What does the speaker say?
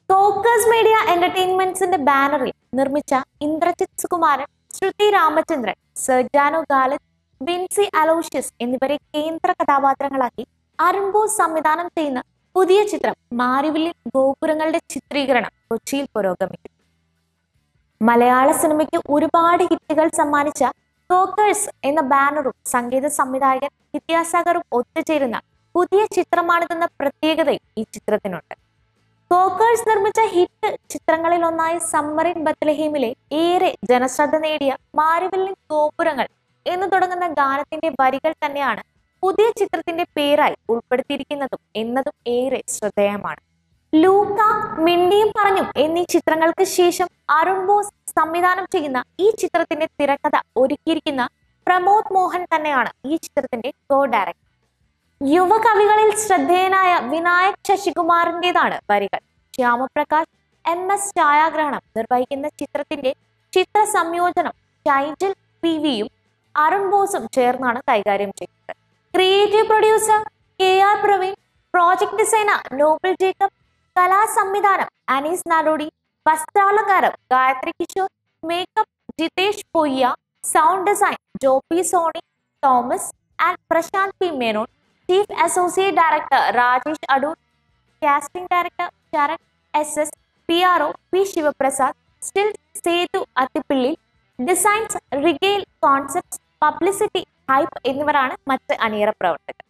കോക്കേഴ്സ് media എന്റർടൈൻമെന്റ്സിന്റെ ബാനറിൽ നിർമ്മിച്ച ഇന്ദ്രജിത് സുകുമാരൻ ശ്രുതി രാമചന്ദ്രൻ സെർജാനോ ഗാലത്ത് വിൻസി അലോഷ്യസ് എന്നിവരെ കേന്ദ്ര കഥാപാത്രങ്ങളാക്കി അരുൺ ബോസ് സംവിധാനം ചെയ്യുന്ന പുതിയ ചിത്രം മാരിവില്ലിൽ ഗോപുരങ്ങളുടെ ചിത്രീകരണം കൊച്ചിയിൽ പുരോഗമിക്കും മലയാള സിനിമയ്ക്ക് ഒരുപാട് ഹിറ്റുകൾ സമ്മാനിച്ച കോക്കേഴ്സ് എന്ന ബാനറും സംഗീത സംവിധായകൻ വിദ്യാസാഗറും ഒത്തുചേരുന്ന പുതിയ ചിത്രമാണിതെന്ന പ്രത്യേകതയും ഈ ചിത്രത്തിനുണ്ട് കോക്കേഴ്സ് നിർമ്മിച്ച ഹിറ്റ് ചിത്രങ്ങളിൽ ഒന്നായ സമ്മറിൻ ബത്ലഹീമിലെ ഏറെ ജനശ്രദ്ധ നേടിയ മാരിവില്ലിൻ ഗോപുരങ്ങൾ എന്ന് തുടങ്ങുന്ന ഗാനത്തിന്റെ വരികൾ തന്നെയാണ് പുതിയ ചിത്രത്തിന്റെ പേരായി ഉൾപ്പെടുത്തിയിരിക്കുന്നതും എന്നതും ഏറെ ശ്രദ്ധേയമാണ് ലൂക്ക മിണ്ടിയും പറഞ്ഞും എന്നീ ചിത്രങ്ങൾക്ക് ശേഷം അരുൺ ബോസ് സംവിധാനം ചെയ്യുന്ന ഈ ചിത്രത്തിന്റെ തിരക്കഥ ഒരുക്കിയിരിക്കുന്ന പ്രമോദ് മോഹൻ തന്നെയാണ് ഈ ചിത്രത്തിന്റെ കോ ഡയറക്ടർ യുവകവികളിൽ ശ്രദ്ധേയനായ വിനായക് ശശികുമാറിൻ്റെതാണ് വരികൾ ശ്യാമപ്രകാശ് എം എസ് ഛായാഗ്രഹണം നിർവഹിക്കുന്ന ചിത്രത്തിന്റെ ചിത്ര സംയോജനം ടൈറ്റിൽ പി വിയും അരുൺ ബോസും ചേർന്നാണ് കൈകാര്യം ചെയ്യുന്നത് creative producer K R Praveen project designer Noble Jacob കലാ സംവിധാനം അനീസ് നാടോടി വസ്ത്രാലങ്കാരം Gayathri Kishore makeup Jithesh Poyya sound design Joppy Soni Thomas and Prashanth P Menon chief associate director Rajesh Adoor casting director Saran S S P R O P Sivaprasad still Sethu Athippilly designs റിഗെയിൽ കോൺസെപ്റ്റ്സ് പബ്ലിസിറ്റി ഹൈപ്പ് എന്നിവരാണ് മറ്റ് അണിയറ പ്രവർത്തകർ